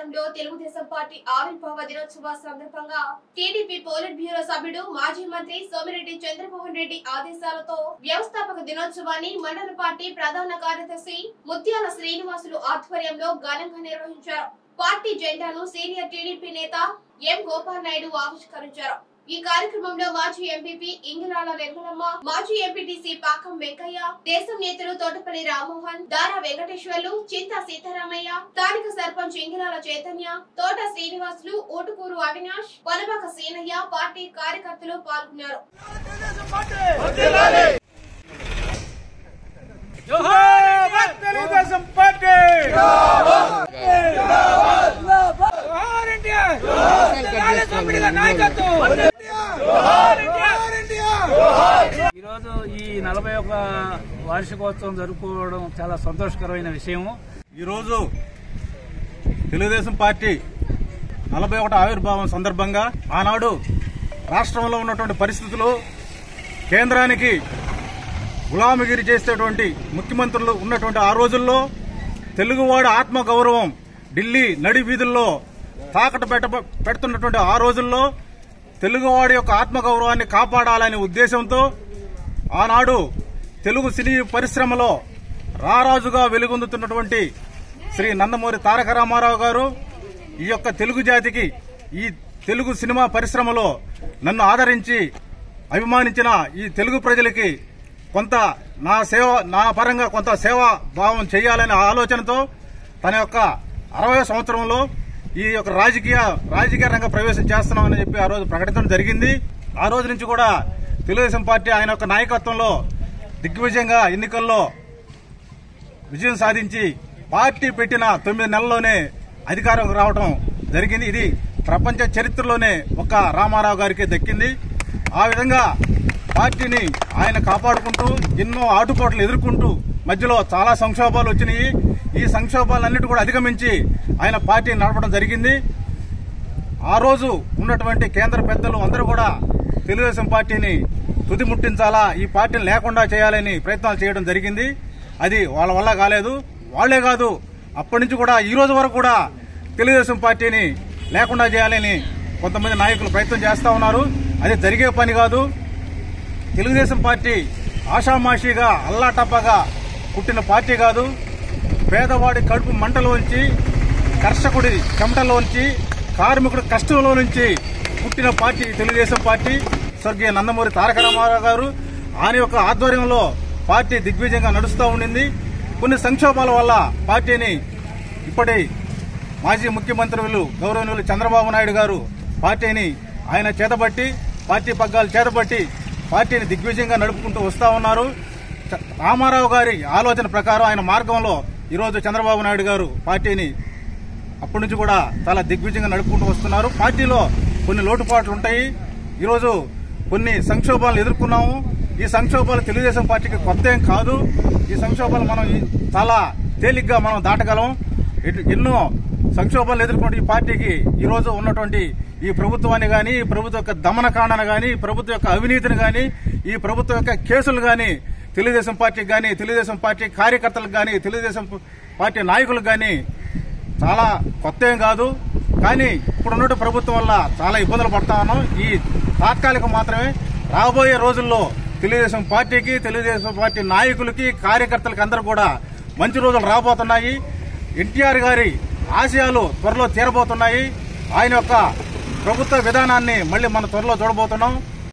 నగరంలో తెలుగుదేశం పార్టీ ఆవిర్భావ దినోత్సవ సందర్భంగా టీడీపీ పోలిట్ బ్యూరో సభ్యుడు మాజీ మంత్రి సోమిరెడ్డి చంద్రమోహన్ రెడ్డి ఆదేశాలతో వ్యవస్థాపక దినోత్సవాన్ని మండల పార్టీ ప్రధాన కార్యదర్శి ముత్యాల శ్రీనివాసులు ఆధ్వర్యంలో ఘనంగా నిర్వహించారు పార్టీ జెండాను సీనియర్ టీడీపీ నేత ఎం గోపాల్ నాయుడు ఆవిష్కరించారు ఈ కార్యక్రమంలో మాజీ ఎంపీపీ ఇంగిరాల నిర్మలమ్మ మాజీ ఎంపీటీసీ పాకం వెంకయ్య దేశం నేతలు తోటపల్లి రామ్మోహన్ దారా వెంకటేశ్వర్లు చింతా సీతారామయ్య స్థానిక సర్పంచ్ ఇంగిరాల చైతన్య తోట శ్రీనివాసులు ఊటుకూరు అవినాష్ కొనబాక సీనయ్య పార్టీ కార్యకర్తలు పాల్గొన్నారు జోహార్ తెలుగుదేశం పార్టీ జోహార్ ఎన్టీఆర్ జోహార్ దోపిడీల నాయకత్వం జోహార్ ఎన్టీఆర్ ఈరోజు ఈ నలభై ఒక వార్షికోత్సవం జరుపుకోవడం చాలా సంతోషకరమైన విషయం ఈరోజు తెలుగుదేశం పార్టీ నలభై ఒకటి ఆవిర్భావం సందర్భంగా ఆనాడు రాష్ట్రంలో ఉన్నటువంటి పరిస్థితులు కేంద్రానికి గులామగిరి చేసేటువంటి ముఖ్యమంత్రులు ఉన్నటువంటి ఆ రోజుల్లో తెలుగువాడి ఆత్మ గౌరవం ఢిల్లీ నడి వీధుల్లో తాకట పెట్ట పెడుతున్నటువంటి ఆ రోజుల్లో తెలుగువాడి యొక్క ఆత్మ గౌరవాన్ని కాపాడాలనే ఉద్దేశంతో ఆనాడు తెలుగు సినీ పరిశ్రమలో రారాజుగా వెలుగొందుతున్నటువంటి శ్రీ నందమూరి తారక రామారావు గారు ఈ యొక్క తెలుగు జాతికి ఈ తెలుగు సినిమా పరిశ్రమలో నన్ను ఆదరించి అభిమానించిన ఈ తెలుగు ప్రజలకి కొంత నా సేవ నా పరంగా కొంత సేవా భావం చేయాలనే ఆలోచనతో తన యొక్క అరవై సంవత్సరంలో ఈ యొక్క రాజకీయ రాజకీయ రంగ ప్రవేశం చేస్తున్నామని చెప్పి ఆ రోజు ప్రకటించడం జరిగింది ఆ రోజు నుంచి కూడా తెలుగుదేశం పార్టీ ఆయన యొక్క నాయకత్వంలో దిగ్విజయంగా ఎన్నికల్లో విజయం సాధించి పార్టీ పెట్టిన తొమ్మిది నెలల్లోనే అధికారం రావడం జరిగింది ఇది ప్రపంచ చరిత్రలోనే ఒక రామారావు గారికి దక్కింది ఆ విధంగా పార్టీని ఆయన కాపాడుకుంటూ ఎన్నో ఆటుపోట్లు ఎదుర్కొంటూ మధ్యలో చాలా సంక్షోభాలు వచ్చినాయి ఈ సంక్షోభాలన్నిటి కూడా అధిగమించి ఆయన పార్టీని నడపడం జరిగింది ఆ రోజు ఉన్నటువంటి కేంద్ర పెద్దలు అందరూ కూడా తెలుగుదేశం పార్టీని తుది ముట్టించాలా ఈ పార్టీని లేకుండా చేయాలని ప్రయత్నాలు చేయడం జరిగింది అది వాళ్ళ వల్ల కాలేదు వాళ్లే కాదు అప్పటి నుంచి కూడా ఈ రోజు వరకు కూడా తెలుగుదేశం పార్టీని లేకుండా చేయాలని కొంతమంది నాయకులు ప్రయత్నం చేస్తా ఉన్నారు అది జరిగే పని కాదు తెలుగుదేశం పార్టీ ఆషామాషిగా అల్లాటప్పగా పుట్టిన పార్టీ కాదు పేదవాడి కడుపు మంటలోంచి కర్షకుడి చెమటలోంచి కార్మికుడి కష్టంలో నుంచి పుట్టిన పార్టీ తెలుగుదేశం పార్టీ స్వర్గీయ నందమూరి తారక రామారావు గారు ఆయన యొక్క ఆధ్వర్యంలో పార్టీ దిగ్విజయంగా నడుస్తూ ఉండింది కొన్ని సంక్షోభాల వల్ల పార్టీని ఇప్పటి మాజీ ముఖ్యమంత్రులు గౌరవనీయులు చంద్రబాబు నాయుడు గారు పార్టీని ఆయన చేతబట్టి పార్టీ పగ్గాలు చేతబట్టి పార్టీని దిగ్విజయంగా నడుపుకుంటూ వస్తా ఉన్నారు చ- రామారావు గారి ఆలోచన ప్రకారం ఆయన మార్గంలో ఈరోజు చంద్రబాబు నాయుడు గారు పార్టీని అప్పటి నుంచి కూడా చాలా దిగ్విజయంగా నడుపుకుంటూ వస్తున్నారు పార్టీలో కొన్ని లోటుపాట్లు ఉంటాయి ఈరోజు కొన్ని సంక్షోభాలు ఎదుర్కొన్నాము ఈ సంక్షోభాలు తెలుగుదేశం పార్టీకి కొత్త ఏం కాదు ఈ సంక్షోభాలు మనం ఈ- చాలా తేలిగ్గా మనం దాటగలం ఎటు- ఎన్నో సంక్షోభాలు ఎదుర్కొంటే ఈ పార్టీకి ఈ రోజు ఉన్నటువంటి ఈ ప్రభుత్వాన్ని గాని ఈ ప్రభుత్వం యొక్క దమనకాండను గాని ఈ ప్రభుత్వం యొక్క అవినీతిని గాని ఈ ప్రభుత్వం యొక్క కేసులు గాని తెలుగుదేశం పార్టీకి గాని తెలుగుదేశం పార్టీ కార్యకర్తలకు గాని తెలుగుదేశం పార్టీ నాయకులకు గాని చాలా కొత్త ఏం కాదు కానీ ఇప్పుడు ఉన్నట్టు ప్రభుత్వం వల్ల చాలా ఇబ్బందులు పడతా ఉన్నాం ఈ తాత్కాలికం మాత్రమే రాబోయే రోజుల్లో తెలుగుదేశం పార్టీకి తెలుగుదేశం పార్టీ నాయకులకి కార్యకర్తలకి అందరూ కూడా మంచి రోజులు రాబోతున్నాయి ఎన్టీఆర్ గారి ఆశయాలు త్వరలో తీరబోతున్నాయి ఆయన యొక్క ప్రభుత్వ విధానాన్ని మళ్ళీ మన త్వరలో చూడబోతున్నాం